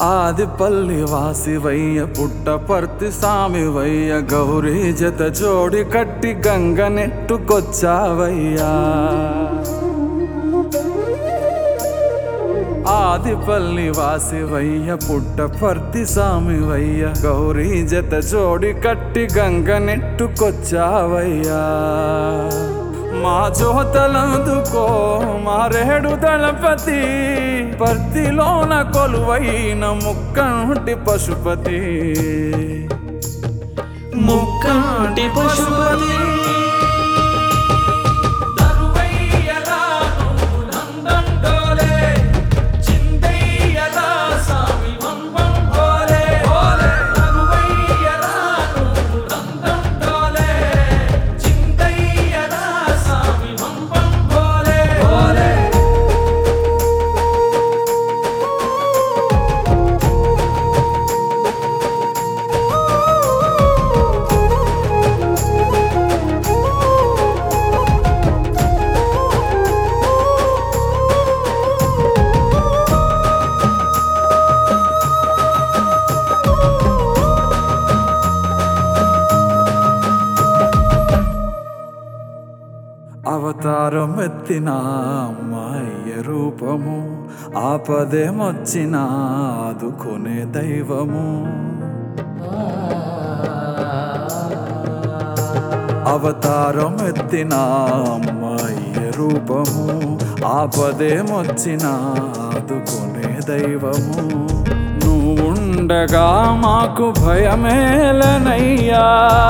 ఆదిపల్లి వాసివయ్య పుట్టపర్తి సామివయ్య గౌరీ జత జోడి కట్టి గంగ నెట్టుకొచ్చావయ్యా ఆదిపల్లి వాసివయ్య పుట్టపర్తి సామివయ్య గౌరీ జత జోడి కట్టి గంగ నెట్టుకొచ్చావయ్యా మా జోతలందుకో మా రేడు దళపతి పర్తిలోన కొలువైన ముక్కంటి పశుపతి ముక్కంటి పశుపతి అవతారం ఎత్తిన అమ్మాయ రూపము ఆపదేమొచ్చిన ఆదుకునే దైవము అవతారం ఎత్తిన అమ్మాయ రూపము ఆపదేమొచ్చిన ఆదుకునే దైవము నువ్వుండగా మాకు భయమేలనయ్యా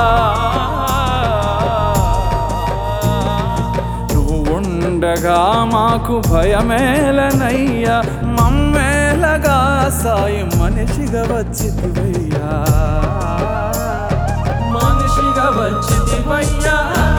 నువ్వుండగా మాకు భయమేలనయ్యా మమ్మేలగా సాయి మనిషిగా వచ్చితివయ్యా మనిషిగా వచ్చితివయ్యా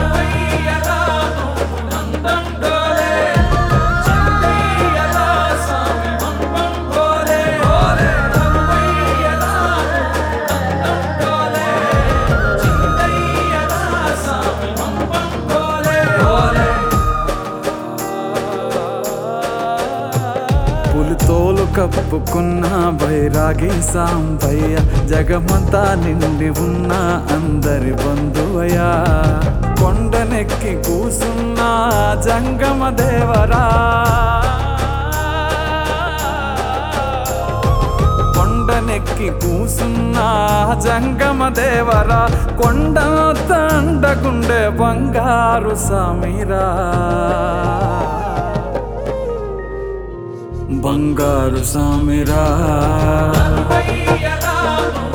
పులితోలు కప్పుకున్న బైరాగి సాంబయ్య జగమంతా నిండి ఉన్న అందరి బంధువయ్యా కొండనెక్కి కూసున్న జంగమ దేవరా కొండనెక్కి కూసున్న జంగమ దేవరా కొండ తండకుండే బంగారు సమీరా బంగారు సామిరా అయ్యా